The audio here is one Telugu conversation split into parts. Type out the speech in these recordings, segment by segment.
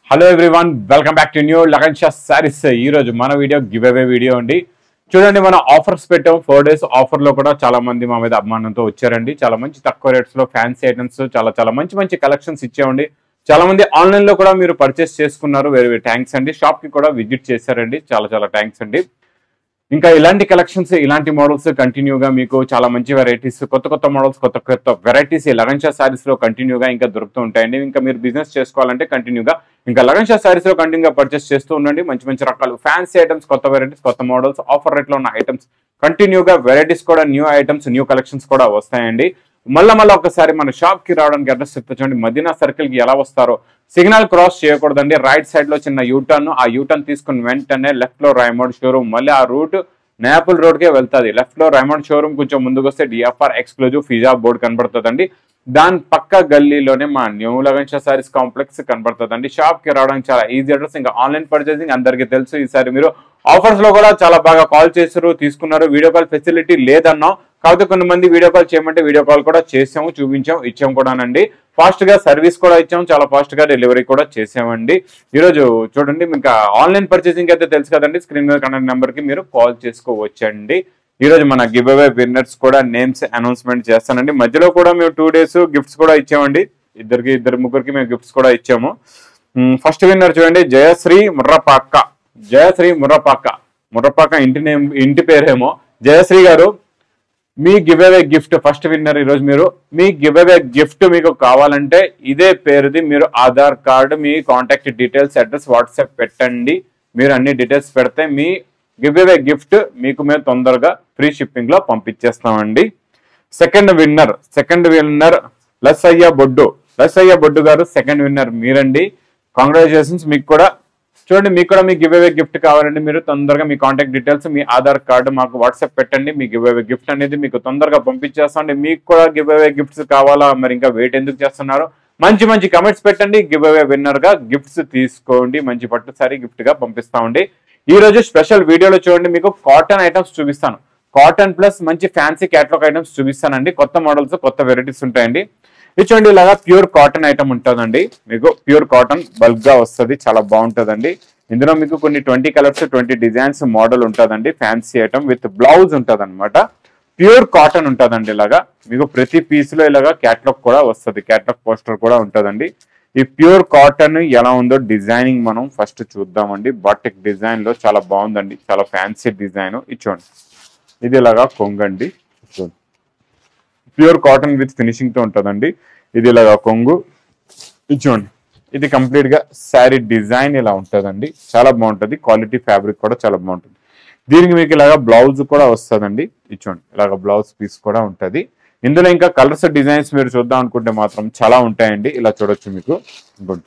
Hello everyone welcome back to new Lagan Sha saris ఈ రోజు మన వీడియో గివ్ అవే వీడియో అండి చూడండి మనం ఆఫర్స్ పెట్టాం ఫోర్ డేస్ ఆఫర్ లో కూడా చాలా మంది మా మీద అభిమానంతో వచ్చారండి చాలా మంచి తక్కువ రేట్స్ లో ఫ్యాన్సీ ఐటమ్స్ చాలా చాలా మంచి మంచి కలెక్షన్స్ ఇచ్చామండి చాలా మంది ఆన్లైన్ లో కూడా మీరు పర్చేస్ చేసుకున్నారు వెరీ వెరీ థ్యాంక్స్ అండి షాప్ కి కూడా విజిట్ చేశారండి చాలా చాలా థ్యాంక్స్ అండి ఇంకా ఇలాంటి కలెక్షన్స్ ఇలాంటి మోడల్స్ కంటిన్యూగా మీకు చాలా మంచి వెరైటీస్ కొత్త కొత్త మోడల్స్ కొత్త కొత్త వెరైటీస్ ఈ లగన్షా సారీస్ లో కంటిన్యూగా ఇంకా దొరుకుతూ ఉంటాయండి ఇంకా మీరు బిజినెస్ చేసుకోవాలంటే కంటిన్యూగా ఇంకా లగన్షా సారీస్ లో కంటిన్యూగా పర్చేస్ చేస్తూ ఉండండి మంచి మంచి రకాలు ఫ్యాన్సీ ఐటమ్స్ కొత్త వెరైటీస్ కొత్త మోడల్స్ ఆఫర్ రేట్ లో ఉన్న ఐటమ్స్ కంటిన్యూగా వెరైటీస్ కూడా న్యూ ఐటమ్స్ న్యూ కలెక్షన్స్ కూడా వస్తాయండి మళ్ళీ మళ్ళీ ఒకసారి మన షాప్ కి రావడానికి అడ్రస్ చెప్తా చూడండి మదీనా సర్కిల్ కి ఎలా వస్తారో సిగ్నల్ క్రాస్ చేయకూడదండి రైట్ సైడ్ లో చిన్న యూటర్న్ ఆ యూటర్న్ తీసుకుని వెంటనే లెఫ్ట్ లో రైమోడ్ షోరూమ్ మళ్ళీ ఆ రూట్ నేపుల్ రోడ్ కే వెళ్తుంది లెఫ్ట్ లో రైమోడ్ షోరూమ్ కొంచెం ముందుకు వస్తే డిఎఫ్ఆర్ ఎక్స్క్లూజివ్ ఫిజా బోర్డ్ కనబడుతుందండి దాని పక్క గల్లీలోనే మా న్యూ లగన్షా సారీస్ కాంప్లెక్స్ కనబడుతుందండి షాప్ కి రావడానికి చాలా ఈజీ అడ్రస్ ఇంకా ఆన్లైన్ పర్చేసింగ్ అందరికీ తెలుసు ఈసారి మీరు ఆఫర్స్ లో కూడా చాలా బాగా కాల్ చేశారు తీసుకున్నారు వీడియో కాల్ ఫెసిలిటీ లేదన్నాం కాకపోతే కొంతమంది వీడియో కాల్ చేయమంటే వీడియో కాల్ కూడా చేసాము చూపించాము ఇచ్చాము కూడానండి ఫాస్ట్ గా సర్వీస్ కూడా ఇచ్చాము చాలా ఫాస్ట్ గా డెలివరీ కూడా చేసామండి ఈరోజు చూడండి మీకు ఆన్లైన్ పర్చేసింగ్ అయితే తెలుసు కదండి స్క్రీన్ మీద కనెక్ట్ నెంబర్ కి మీరు కాల్ చేసుకోవచ్చండి ఈ రోజు మన గివ్ అవే విన్నర్స్ కూడా నేమ్స్ అనౌన్స్మెంట్ చేస్తానండి మధ్యలో కూడా మేము టూ డేస్ గిఫ్ట్స్ కూడా ఇచ్చామండి ఇద్దరికి ఇద్దరు ముగ్గురికి మేము గిఫ్ట్స్ కూడా ఇచ్చాము ఫస్ట్ విన్నర్ చూడండి జయశ్రీ ముర్రపాక్క జయశ్రీ ముర్రపాక్క ముర్రపాక్క ఇంటి నేమ్ ఇంటి పేరేమో జయశ్రీ గారు మీ giveaway gift first winner ఈరోజు మీరు మీ గివ్ అవే గిఫ్ట్ మీకు కావాలంటే ఇదే పేరుది మీరు ఆధార్ కార్డు మీ కాంటాక్ట్ డీటెయిల్స్ అడ్రస్ వాట్సాప్ పెట్టండి మీరు అన్ని డీటెయిల్స్ పెడితే మీ గివ్ అవే గిఫ్ట్ మీకు మేము తొందరగా ఫ్రీ షిప్పింగ్ లో పంపించేస్తామండి second winner second winner Lassayya Boddu Lassayya Boddu గారు సెకండ్ విన్నర్ మీరండి కాంగ్రాచులేషన్స్ మీకు కూడా చూడండి మీకు కూడా మీ గివ్ అవే గిఫ్ట్ కావాలండి మీరు తొందరగా మీ కాంటాక్ట్ డీటెయిల్స్ మీ ఆధార్ కార్డు మాకు వాట్సాప్ పెట్టండి మీ గివ్ అవే గిఫ్ట్ అనేది మీకు తొందరగా పంపించేస్తామండి మీకు కూడా గివ్ అవే గిఫ్ట్స్ కావాలా మరి ఇంకా వెయిట్ ఎందుకు చేస్తున్నారు మంచి మంచి కమెంట్స్ పెట్టండి గివ్ అవే విన్నర్ గా గిఫ్ట్స్ తీసుకోండి మంచి పట్టు సారీ గిఫ్ట్ గా పంపిస్తామండి ఈ రోజు స్పెషల్ వీడియోలో చూడండి మీకు కాటన్ ఐటమ్స్ చూపిస్తాను కాటన్ ప్లస్ మంచి ఫ్యాన్సీ క్యాట్లాగ్ ఐటమ్స్ చూపిస్తానండి కొత్త మోడల్స్ కొత్త వెరైటీస్ ఉంటాయండి ఇది చూడండి ఇలాగా ప్యూర్ కాటన్ ఐటమ్ ఉంటుందండి మీకు ప్యూర్ కాటన్ బల్క్ గా వస్తుంది చాలా బాగుంటుందండి ఇందులో మీకు కొన్ని twenty colours twenty designs model ఉంటుందండి ఫ్యాన్సీ ఐటమ్ విత్ బ్లౌజ్ ఉంటుంది అనమాట ప్యూర్ కాటన్ ఉంటుందండి ఇలాగా మీకు ప్రతి పీస్ లో ఇలాగా క్యాట్లాగ్ కూడా వస్తుంది క్యాట్లాగ్ పోస్టర్ కూడా ఉంటుందండి ఈ ప్యూర్ కాటన్ ఎలా ఉందో డిజైనింగ్ మనం ఫస్ట్ చూద్దామండి బాటిక్ డిజైన్ లో చాలా బాగుందండి చాలా ఫ్యాన్సీ డిజైన్ ఇచ్చోండి ఇది ఇలాగా కొంగండి చూడండి ప్యూర్ కాటన్ విత్ ఫినిషింగ్ తో ఉంటుందండి ఇది ఇలాగా కొంగు ఇచ్చోండి ఇది కంప్లీట్ గా శారీ డిజైన్ ఇలా ఉంటుందండి చాలా బాగుంటుంది క్వాలిటీ ఫ్యాబ్రిక్ కూడా చాలా బాగుంటుంది దీనికి మీకు ఇలాగా బ్లౌజ్ కూడా వస్తుందండి ఇచ్చోండి ఇలాగ బ్లౌజ్ పీస్ కూడా ఉంటుంది ఇందులో ఇంకా కలర్స్ డిజైన్స్ మీరు చూద్దాం అనుకుంటే మాత్రం చాలా ఉంటాయండి ఇలా చూడొచ్చు మీకు గుడ్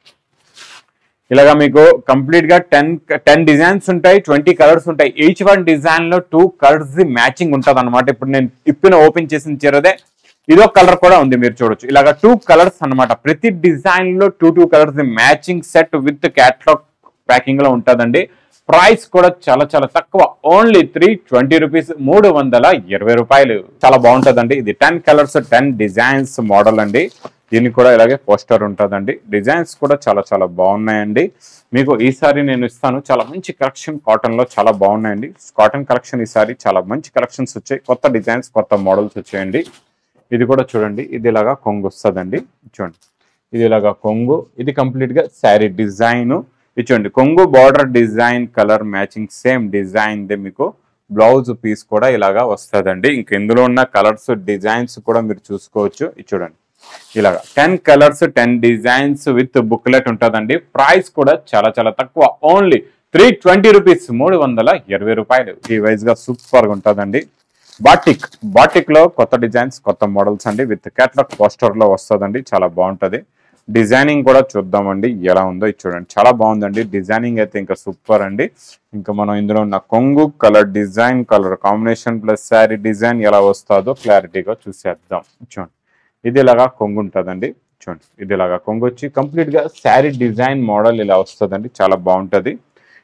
ఇలాగా మీకు కంప్లీట్ గా టెన్ టెన్ డిజైన్స్ ఉంటాయి ట్వంటీ కలర్స్ ఉంటాయి ఈచ్ వన్ డిజైన్ లో టూ కలర్స్ మ్యాచింగ్ ఉంటుంది అనమాట ఇప్పుడు నేను ఇప్పిన ఓపెన్ చేసిన చీరదే ఇదో కలర్ కూడా ఉంది మీరు చూడొచ్చు ఇలాగా టూ కలర్స్ అన్నమాట ప్రతి డిజైన్ లో two two colours matching set with catalogue packing లో ఉంటుందండి ప్రైస్ కూడా చాలా చాలా తక్కువ ఓన్లీ త్రీ ట్వంటీ రూపీస్ మూడు వందల ఇరవై రూపాయలు చాలా బాగుంటుందండి ఇది ten colours ten designs model అండి దీనికి కూడా ఇలాగే పోస్టర్ ఉంటుందండి డిజైన్స్ కూడా చాలా చాలా బాగున్నాయండి మీకు ఈసారి నేను ఇస్తాను చాలా మంచి కలెక్షన్ కాటన్ లో చాలా బాగున్నాయండి కాటన్ కలెక్షన్ ఈసారి చాలా మంచి కలెక్షన్స్ వచ్చాయి కొత్త డిజైన్స్ కొత్త మోడల్స్ వచ్చాయండి ఇది కూడా చూడండి ఇది ఇలాగా కొంగు వస్తుందండి చూడండి ఇది ఇలాగా కొంగు ఇది కంప్లీట్ గా శారీ డిజైన్ ఇచ్చండి కొంగు border design colour matching same design దే మీకు బ్లౌజ్ పీస్ కూడా ఇలాగా వస్తుందండి ఇంక ఇందులో ఉన్న కలర్స్ డిజైన్స్ కూడా మీరు చూసుకోవచ్చు ఇది చూడండి ఇలాగా ten colours ten designs with booklet ఉంటుందండి ప్రైస్ కూడా చాలా చాలా తక్కువ ఓన్లీ త్రీ ట్వంటీ రూపీస్ మూడు వందల ఇరవై రూపాయలు ఈ వైజ్ గా సూపర్ గా ఉంటుందండి బాటిక్ బాటిక్ లో కొత్త డిజైన్స్ కొత్త మోడల్స్ అండి విత్ క్యాట్లాగ్ పోస్టర్ లో వస్తుందండి చాలా బాగుంటది డిజైనింగ్ కూడా చూద్దామండి ఎలా ఉందో ఇది చూడండి చాలా బాగుందండి డిజైనింగ్ అయితే ఇంకా సూపర్ అండి ఇంకా మనం ఇందులో ఉన్న కొంగు colour design colour combination plus sari design ఎలా వస్తుందో క్లారిటీగా చూసేద్దాం చూడండి ఇది ఇలాగా కొంగు ఉంటుందండి చూడండి ఇది ఇలాగా కొంగు వచ్చి కంప్లీట్ గా శారీ డిజైన్ మోడల్ ఇలా వస్తుందండి చాలా బాగుంటది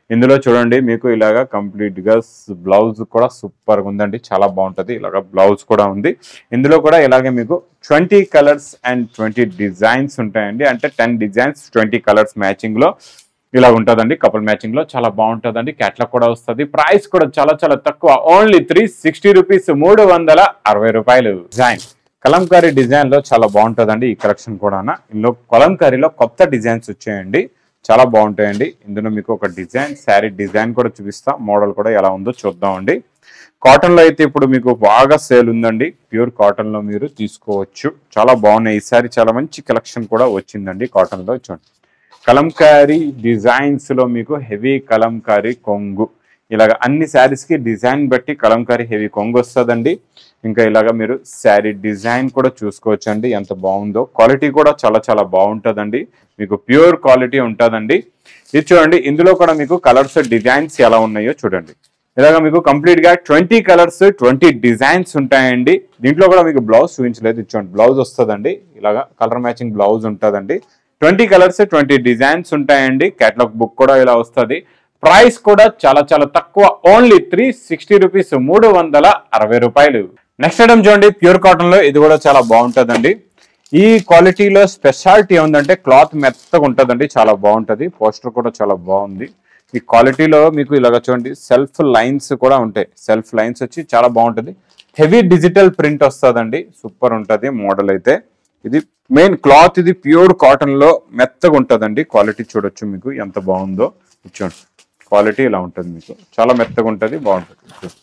ఇందులో చూడండి మీకు ఇలాగా కంప్లీట్ గా బ్లౌజ్ కూడా సూపర్ గా ఉందండి చాలా బాగుంటది ఇలాగా బ్లౌజ్ కూడా ఉంది ఇందులో కూడా ఇలాగే మీకు twenty colours and twenty designs ఉంటాయండి అంటే ten designs twenty colours matching లో ఇలా ఉంటుందండి కపుల్ మ్యాచింగ్ లో చాలా బాగుంటుందండి క్యాట్లాగ్ కూడా వస్తుంది ప్రైస్ కూడా చాలా చాలా తక్కువ ఓన్లీ త్రీ సిక్స్టీ రూపీస్ మూడు వందల అరవై రూపాయలు డిజైన్ కలంకారీ డిజైన్ లో చాలా బాగుంటుందండి ఈ కలెక్షన్ కూడా ఇందులో కలంకారీలో కొత్త డిజైన్స్ వచ్చాయండి చాలా బాగుంటాయండి ఇందులో మీకు ఒక డిజైన్ శారీ డిజైన్ కూడా చూపిస్తా మోడల్ కూడా ఎలా ఉందో చూద్దామండి కాటన్ లో అయితే ఇప్పుడు మీకు బాగా సేల్ ఉందండి ప్యూర్ కాటన్ లో మీరు తీసుకోవచ్చు చాలా బాగున్నాయి ఈ సారీ చాలా మంచి కలెక్షన్ కూడా వచ్చిందండి కాటన్ లో చూడండి కలంకారీ డిజైన్స్ లో మీకు హెవీ కలంకారీ కొంగు ఇలాగ అన్ని శారీస్ కి డిజైన్ బట్టి కలంకారీ హెవీ కొంగు వస్తుందండి ఇంకా ఇలాగ మీరు శారీ డిజైన్ కూడా చూసుకోవచ్చు అండి ఎంత బాగుందో క్వాలిటీ కూడా చాలా చాలా బాగుంటుందండి మీకు ప్యూర్ క్వాలిటీ ఉంటుందండి ఇది చూడండి ఇందులో కూడా మీకు కలర్స్ డిజైన్స్ ఎలా ఉన్నాయో చూడండి ఇలాగ మీకు కంప్లీట్ గా ట్వంటీ కలర్స్ ట్వంటీ డిజైన్స్ ఉంటాయండి దీంట్లో కూడా మీకు బ్లౌజ్ చూపించలేదు ఇది చూడండి బ్లౌజ్ వస్తుందండి ఇలాగా కలర్ మ్యాచింగ్ బ్లౌజ్ ఉంటుందండి ట్వంటీ కలర్స్ ట్వంటీ డిజైన్స్ ఉంటాయండి కేటలాగ్ బుక్ కూడా ఇలా వస్తుంది ప్రైస్ కూడా చాలా చాలా తక్కువ ఓన్లీ త్రీ సిక్స్టీ రూపీస్ మూడు వందల అరవై రూపాయలు నెక్స్ట్ ఐటమ్ చూడండి ప్యూర్ కాటన్ లో ఇది కూడా చాలా బాగుంటుందండి ఈ క్వాలిటీలో స్పెషాలిటీ ఏంటంటే క్లాత్ మెత్తగా ఉంటుందండి చాలా బాగుంటుంది పోస్టర్ కూడా చాలా బాగుంది ఈ క్వాలిటీలో మీకు ఇలాగ చూడండి సెల్ఫ్ లైన్స్ కూడా ఉంటాయి సెల్ఫ్ లైన్స్ వచ్చి చాలా బాగుంటుంది హెవీ డిజిటల్ ప్రింట్ వస్తుందండి సూపర్ ఉంటుంది మోడల్ అయితే ఇది మెయిన్ క్లాత్ ఇది ప్యూర్ కాటన్ లో మెత్తగా ఉంటుందండి క్వాలిటీ చూడొచ్చు మీకు ఎంత బాగుందో ఇది చూడండి క్వాలిటీ ఇలా ఉంటుంది మీకు చాలా మెత్తగా ఉంటుంది బాగుంటుంది ఇది చూడండి.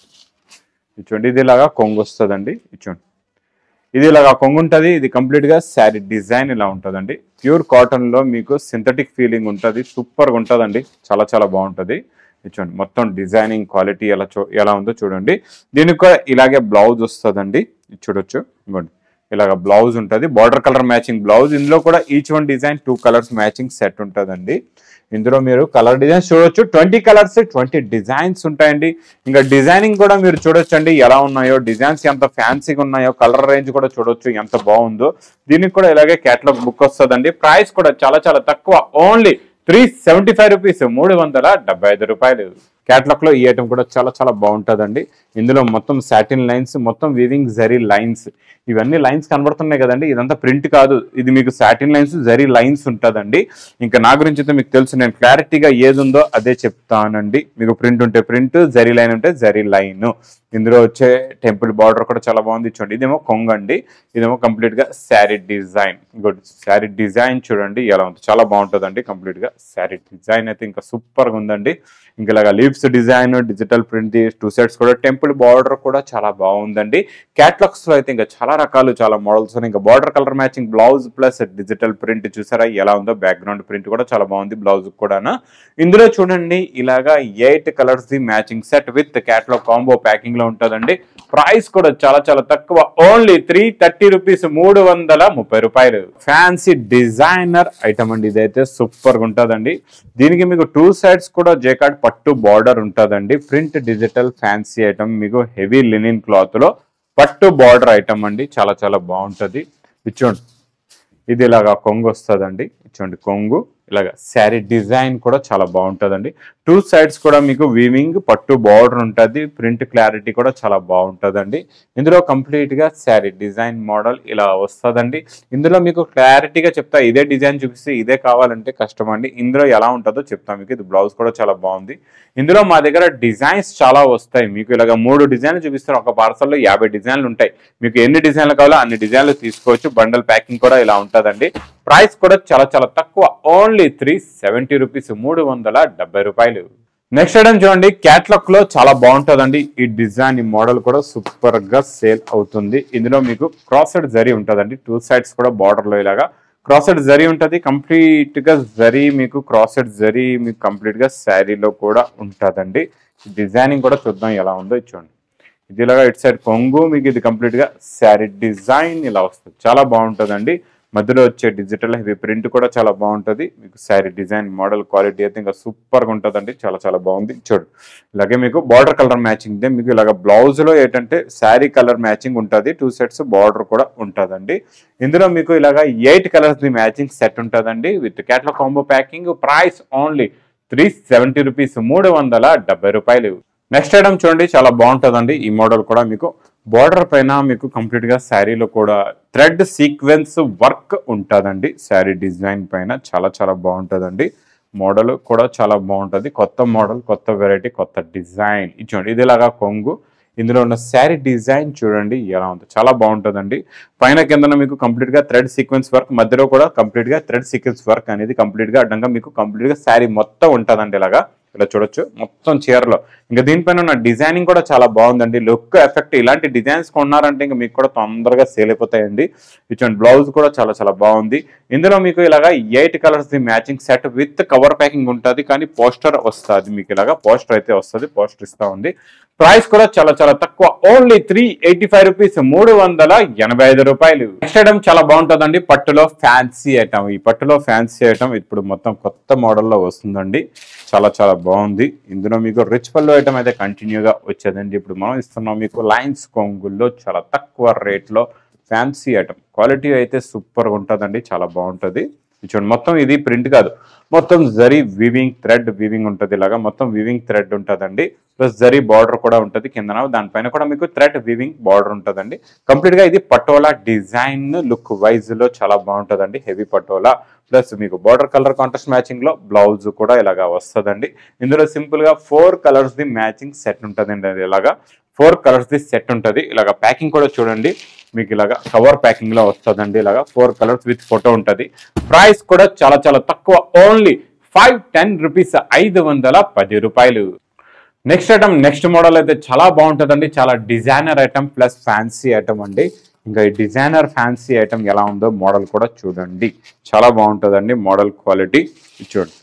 ఇది చూడండి ఇది ఇలాగా కొంగు వస్తుందండి ఇది చూడండి ఇది ఇలాగా కొంగు ఉంటుంది ఇది కంప్లీట్ గా శారీ డిజైన్ ఇలా ఉంటుందండి ప్యూర్ కాటన్ లో మీకు సింథటిక్ ఫీలింగ్ ఉంటుంది సూపర్ గా ఉంటుందండి చాలా చాలా బాగుంటుంది ఇది చూడండి మొత్తం డిజైనింగ్ క్వాలిటీ ఎలా చూ ఎలా ఉందో చూడండి దీనికి కూడా ఇలాగే బ్లౌజ్ వస్తుందండి ఇది చూడొచ్చు ఇవ్వండి ఇలాగ బ్లౌజ్ ఉంటుంది బార్డర్ కలర్ మ్యాచింగ్ బ్లౌజ్ ఇందులో కూడా each one design two colours matching set ఉంటుందండి ఇందులో మీరు కలర్ డిజైన్స్ చూడొచ్చు ట్వంటీ కలర్స్ ట్వంటీ డిజైన్స్ ఉంటాయండి ఇంకా డిజైనింగ్ కూడా మీరు చూడొచ్చు అండి ఎలా ఉన్నాయో డిజైన్స్ ఎంత ఫ్యాన్సీగా ఉన్నాయో కలర్ రేంజ్ కూడా చూడొచ్చు ఎంత బాగుందో దీనికి కూడా ఇలాగే క్యాటలాగ్ బుక్ వస్తుందండి ప్రైస్ కూడా చాలా చాలా తక్కువ only three seventy five rupees మూడు వందల డెబ్బై ఐదు రూపాయలు క్యాటలాగ్ లో ఈ ఐటమ్ కూడా చాలా చాలా బాగుంటుందండి ఇందులో మొత్తం సాటిన్ లైన్స్ మొత్తం వీవింగ్ జరీ లైన్స్ ఇవన్నీ లైన్స్ కనబడుతున్నాయి కదండి ఇదంతా ప్రింట్ కాదు ఇది మీకు సాటిన్ లైన్స్ జరీ లైన్స్ ఉంటుందండి ఇంకా నా గురించి అయితే మీకు తెలుసు నేను క్లారిటీగా ఏది ఉందో అదే చెప్తానండి మీకు ప్రింట్ ఉంటే ప్రింట్ జరీ లైన్ ఉంటే జరీ లైన్ ఇందులో వచ్చే టెంపుల్ బార్డర్ కూడా చాలా బాగుంది చూడండి ఇదేమో కొంగండి ఇదేమో కంప్లీట్ గా sari design good sari design చూడండి ఎలా ఉంది చాలా బాగుంటుందండి కంప్లీట్ గా శారీ డిజైన్ అయితే ఇంకా సూపర్ గా ఉందండి ఇంకా ఇలాగా leaves design digital print two sets కూడా టెంపుల్ బార్డర్ కూడా చాలా బాగుందండి క్యాట్లాగ్స్ లో అయితే ఇంకా చాలా రకాలు చాలా మోడల్స్ ఉన్నాయి ఇంకా border colour matching blouse plus digital print చూసారా ఎలా ఉందో బ్యాక్గ్రౌండ్ ప్రింట్ కూడా చాలా బాగుంది బ్లౌజ్ కూడా ఇందులో చూడండి ఇలాగా eight colours the matching set with catalogue combo packing లో ఉంటుందండి ప్రైస్ కూడా చాలా చాలా తక్కువ ఓన్లీ త్రీ థర్టీ రూపీస్ మూడు వందల ముప్పై రూపాయలు ఫ్యాన్సీ డిజైనర్ ఐటమ్ అండి ఇదైతే సూపర్ గా ఉంటుందండి దీనికి మీకు టూ సైడ్స్ కూడా జేకార్డ్ పట్టు బార్డర్ ఉంటుందండి ప్రింట్ డిజిటల్ ఫ్యాన్సీ ఐటమ్ మీకు హెవీ లినిన్ క్లాత్ లో పట్టు బార్డర్ ఐటమ్ అండి చాలా చాలా బాగుంటది ఇది చూడండి ఇది ఇలాగా కొంగు వస్తుందండి చూడండి కొంగు ఇలాగ శారీ డిజైన్ కూడా చాలా బాగుంటుందండి టూ సైడ్స్ కూడా మీకు వీవింగ్ పట్టు బార్డర్ ఉంటుంది ప్రింట్ క్లారిటీ కూడా చాలా బాగుంటుందండి ఇందులో కంప్లీట్ గా శారీ డిజైన్ మోడల్ ఇలా వస్తుందండి ఇందులో మీకు క్లారిటీగా చెప్తా ఇదే డిజైన్ చూపిస్తే ఇదే కావాలంటే కష్టం అండి ఇందులో ఎలా ఉంటుందో చెప్తా మీకు ఇది బ్లౌజ్ కూడా చాలా బాగుంది ఇందులో మా దగ్గర డిజైన్స్ చాలా వస్తాయి మీకు ఇలాగ మూడు డిజైన్లు చూపిస్తారు ఒక పార్సల్లో యాభై డిజైన్లు ఉంటాయి మీకు ఎన్ని డిజైన్లు కావాలో అన్ని డిజైన్లు తీసుకోవచ్చు బండల్ ప్యాకింగ్ కూడా ఇలా ఉంటుందండి ప్రైస్ కూడా చాలా చాలా తక్కువ ఓన్లీ త్రీ సెవెంటీ రూపీస్ మూడు వందల డెబ్బై రూపాయలు నెక్స్ట్ ఐటమ్ చూడండి క్యాట్లాగ్ లో చాలా బాగుంటుందండి ఈ డిజైన్ ఈ మోడల్ కూడా సూపర్ గా సేల్ అవుతుంది ఇందులో మీకు క్రాసెడ్ జరీ ఉంటుందండి టూ సైడ్స్ కూడా బార్డర్ లో ఇలాగా క్రాసెడ్ జరీ ఉంటుంది కంప్లీట్ గా జరీ మీకు క్రాసెడ్ జరీ మీకు కంప్లీట్ గా శారీలో కూడా ఉంటుందండి డిజైనింగ్ కూడా చూద్దాం ఎలా ఉందో ఇది చూడండి ఇది ఇలాగా ఇటు సైడ్ కొంగు మీకు ఇది కంప్లీట్ గా శారీ డిజైన్ ఇలా వస్తుంది చాలా బాగుంటుందండి మధ్యలో వచ్చే డిజిటల్ హెవీ ప్రింట్ కూడా చాలా బాగుంటుంది మీకు శారీ డిజైన్ మోడల్ క్వాలిటీ అయితే ఇంకా సూపర్ గా ఉంటుందండి చాలా చాలా బాగుంది చూడు ఇలాగే మీకు బార్డర్ కలర్ మ్యాచింగ్ మీకు ఇలాగ బ్లౌజ్ లో ఏంటంటే శారీ కలర్ మ్యాచింగ్ ఉంటుంది టూ సెట్స్ బార్డర్ కూడా ఉంటుందండి ఇందులో మీకు ఇలాగ eight colours the matching set ఉంటుందండి with catalogue combo packing price only three seventy rupees మూడు వందల డెబ్బై రూపాయలు నెక్స్ట్ ఐటమ్ చూడండి చాలా బాగుంటుందండి ఈ మోడల్ కూడా మీకు బార్డర్ పైన మీకు కంప్లీట్ గా శారీలో కూడా థ్రెడ్ సీక్వెన్స్ వర్క్ ఉంటుందండి శారీ డిజైన్ పైన చాలా చాలా బాగుంటుందండి మోడల్ కూడా చాలా బాగుంటుంది కొత్త మోడల్ కొత్త వెరైటీ కొత్త డిజైన్ ఇది చూడండి ఇది ఇలాగా కొంగు ఇందులో ఉన్న శారీ డిజైన్ చూడండి ఎలా ఉంది చాలా బాగుంటుందండి పైన కిందన మీకు కంప్లీట్ గా థ్రెడ్ సీక్వెన్స్ వర్క్ మధ్యలో కూడా కంప్లీట్ గా థ్రెడ్ సీక్వెన్స్ వర్క్ అనేది కంప్లీట్ గా అడ్డంగా మీకు కంప్లీట్ గా శారీ మొత్తం ఉంటుందండి ఇలాగా ఇలా చూడొచ్చు మొత్తం చీరలో ఇంకా దీనిపైన ఉన్న డిజైనింగ్ కూడా చాలా బాగుందండి లుక్ ఎఫెక్ట్ ఇలాంటి డిజైన్స్ కొన్నారంటే ఇంకా మీకు కూడా తొందరగా సేల్ అయిపోతాయండి ఇటువంటి బ్లౌజ్ కూడా చాలా చాలా బాగుంది ఇందులో మీకు ఇలాగా eight colours the matching set with cover packing ఉంటుంది కానీ పోస్టర్ వస్తుంది మీకు ఇలాగా పోస్టర్ అయితే వస్తుంది పోస్టర్ ఇస్తా ఉంది ప్రైస్ కూడా చాలా చాలా తక్కువ only three eighty five rupees మూడు వందల ఎనభై ఐదు రూపాయలు నెక్స్ట్ ఐటమ్ చాలా బాగుంటుందండి పట్టులో ఫ్యాన్సీ ఐటమ్ ఈ పట్టులో ఫ్యాన్సీ ఐటమ్ ఇప్పుడు మొత్తం కొత్త మోడల్లో వస్తుందండి చాలా చాలా బాగుంది ఇందులో మీకు రిచ్ పళ్ళు ఐటమ్ అయితే కంటిన్యూగా వచ్చేదండి ఇప్పుడు మనం ఇస్తున్నాం మీకు లైన్స్ కొంగుల్లో చాలా తక్కువ రేట్లో ఫ్యాన్సీ ఐటమ్ క్వాలిటీ అయితే సూపర్గా ఉంటుందండి చాలా బాగుంటుంది చూడండి మొత్తం ఇది ప్రింట్ కాదు మొత్తం జరీ వివింగ్ థ్రెడ్ వివింగ్ ఉంటుంది ఇలాగా మొత్తం వివింగ్ థ్రెడ్ ఉంటుందండి ప్లస్ జరీ బార్డర్ కూడా ఉంటుంది కిందన దానిపైన కూడా మీకు థ్రెడ్ వివింగ్ బార్డర్ ఉంటుందండి కంప్లీట్ గా ఇది పటోలా డిజైన్ లుక్ వైజ్ లో చాలా బాగుంటుందండి హెవీ పటోలా ప్లస్ మీకు బార్డర్ కలర్ కాంట్రాస్ట్ మ్యాచింగ్ లో బ్లౌజ్ కూడా ఇలాగా వస్తుందండి ఇందులో సింపుల్ గా four colours the matching set ఉంటుందండి అది ఇలాగా ఫోర్ కలర్స్ ది సెట్ ఉంటుంది ఇలాగ ప్యాకింగ్ కూడా చూడండి మీకు ఇలాగా కవర్ ప్యాకింగ్ లో వస్తుందండి ఇలాగా ఫోర్ కలర్స్ విత్ ఫోటో ఉంటుంది ప్రైస్ కూడా చాలా చాలా తక్కువ ఓన్లీ ఫైవ్ టెన్ రూపీస్ ఐదు వందల పది రూపాయలు నెక్స్ట్ ఐటమ్ నెక్స్ట్ మోడల్ అయితే చాలా బాగుంటుందండి చాలా designer item plus fancy item అండి ఇంకా ఈ డిజైనర్ ఫ్యాన్సీ ఐటమ్ ఎలా ఉందో మోడల్ కూడా చూడండి చాలా బాగుంటుందండి మోడల్ క్వాలిటీ చూడండి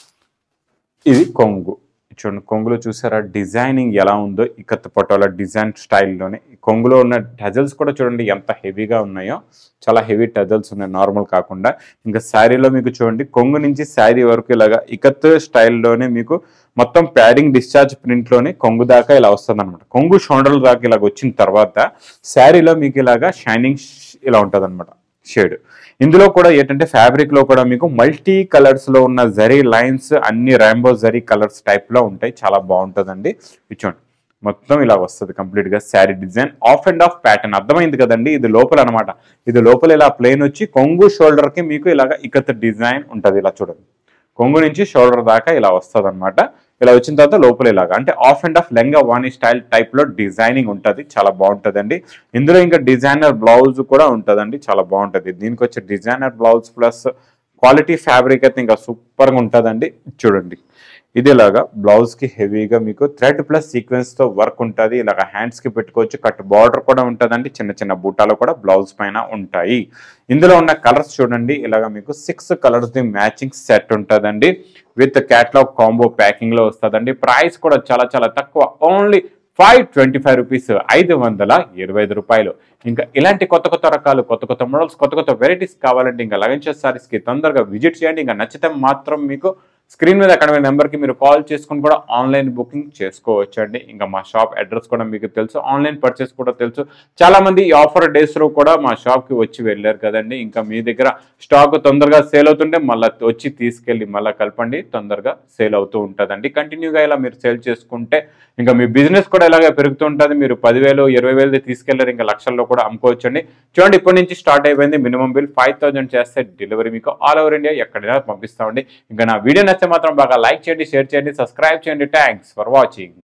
ఇది కొంగు చూడండి కొంగులో చూసారా డిజైనింగ్ ఎలా ఉందో ఇకత్ పటోల డిజైన్ స్టైల్లోనే ఈ కొంగులో ఉన్న టజల్స్ కూడా చూడండి ఎంత హెవీగా ఉన్నాయో చాలా హెవీ టజల్స్ ఉన్నాయి నార్మల్ కాకుండా ఇంకా శారీలో మీకు చూడండి కొంగు నుంచి శారీ వరకు ఇలాగా ఇకత్ స్టైల్లోనే మీకు మొత్తం ప్యాడింగ్ డిశ్చార్జ్ ప్రింట్లోనే కొంగు దాకా ఇలా వస్తుంది అనమాట కొంగు షోల్డర్ దాకా ఇలాగ వచ్చిన తర్వాత శారీలో మీకు ఇలాగా షైనింగ్ ఇలా ఉంటుంది షేడ్ ఇందులో కూడా ఏంటంటే ఫ్యాబ్రిక్ లో కూడా మీకు మల్టీ కలర్స్ లో ఉన్న జరీ లైన్స్ అన్ని రాంబో జరీ కలర్స్ టైప్ లో ఉంటాయి చాలా బాగుంటుందండి ఇచ్చోండి మొత్తం ఇలా వస్తుంది కంప్లీట్ గా sari design half and half pattern అర్థమైంది కదండి ఇది లోపల అనమాట ఇది లోపల ఇలా ప్లేన్ వచ్చి కొంగు షోల్డర్ కి మీకు ఇలాగ ఇకత్ డిజైన్ ఉంటది ఇలా చూడండి కొంగు నుంచి షోల్డర్ దాకా ఇలా వస్తుంది అనమాట ఇలా వచ్చిన తర్వాత లోపల ఇలాగా అంటే ఆఫ్ అండ్ ఆఫ్ లెంగా వాణి స్టైల్ టైప్ లో డిజైనింగ్ ఉంటుంది చాలా బాగుంటుందండి ఇందులో ఇంకా డిజైనర్ బ్లౌజ్ కూడా ఉంటుందండి చాలా బాగుంటుంది దీనికి వచ్చే designer blouse plus quality fabric అయితే ఇంకా సూపర్ గా ఉంటుందండి చూడండి ఇది ఇలాగా బ్లౌజ్ కి హెవీగా మీకు థ్రెడ్ ప్లస్ సీక్వెన్స్ తో వర్క్ ఉంటుంది ఇలాగ హ్యాండ్స్ కి పెట్టుకోవచ్చు కట్ బార్డర్ కూడా ఉంటుందండి చిన్న చిన్న బూటాలు కూడా బ్లౌజ్ పైన ఉంటాయి ఇందులో ఉన్న కలర్స్ చూడండి ఇలాగ మీకు six colours the matching set ఉంటుందండి విత్ క్యాట్లాగ్ కాంబో ప్యాకింగ్ లో వస్తుందండి ప్రైస్ కూడా చాలా చాలా తక్కువ only five twenty five rupees ఐదు వందల ఇరవై ఐదు రూపాయలు ఇంకా ఇలాంటి కొత్త కొత్త రకాలు కొత్త కొత్త మోడల్స్ కొత్త కొత్త వెరైటీస్ కావాలంటే ఇంకా లగెన్షెస్ సారీస్ కి తొందరగా విజిట్ చేయండి ఇంకా నచ్చితే మాత్రం మీకు స్క్రీన్ మీద అక్కడ నెంబర్ కి మీరు కాల్ చేసుకుని కూడా ఆన్లైన్ బుకింగ్ చేసుకోవచ్చు అండి ఇంకా మా షాప్ అడ్రస్ కూడా మీకు తెలుసు ఆన్లైన్ పర్చేస్ కూడా తెలుసు చాలా మంది ఈ ఆఫర్ డేస్ లో కూడా మా షాప్ కి వచ్చి వెళ్ళారు కదండి ఇంకా మీ దగ్గర స్టాక్ తొందరగా సేల్ అవుతుంటే మళ్ళీ వచ్చి తీసుకెళ్ళి మళ్ళీ కలపండి తొందరగా సేల్ అవుతూ ఉంటుందండి కంటిన్యూగా ఇలా మీరు సేల్ చేసుకుంటే ఇంకా మీ బిజినెస్ కూడా ఇలాగే పెరుగుతూ ఉంటుంది మీరు పదివేలు ఇరవై వేలు తీసుకెళ్లారు ఇంకా లక్షల్లో కూడా అమ్ముకోవచ్చండి చూడండి ఇప్పటి నుంచి స్టార్ట్ అయిపోయింది మినిమం బిల్ ఫైవ్ థౌసండ్ చేస్తే డెలివరీ మీకు ఆల్ ఓవర్ ఇండియా ఎక్కడైనా పంపిస్తామండి ఇంకా నా వీడియో నచ్చితే మాత్రం బాగా లైక్ చేయండి షేర్ చేయండి సబ్స్క్రైబ్ చేయండి థ్యాంక్స్ ఫర్ వాచింగ్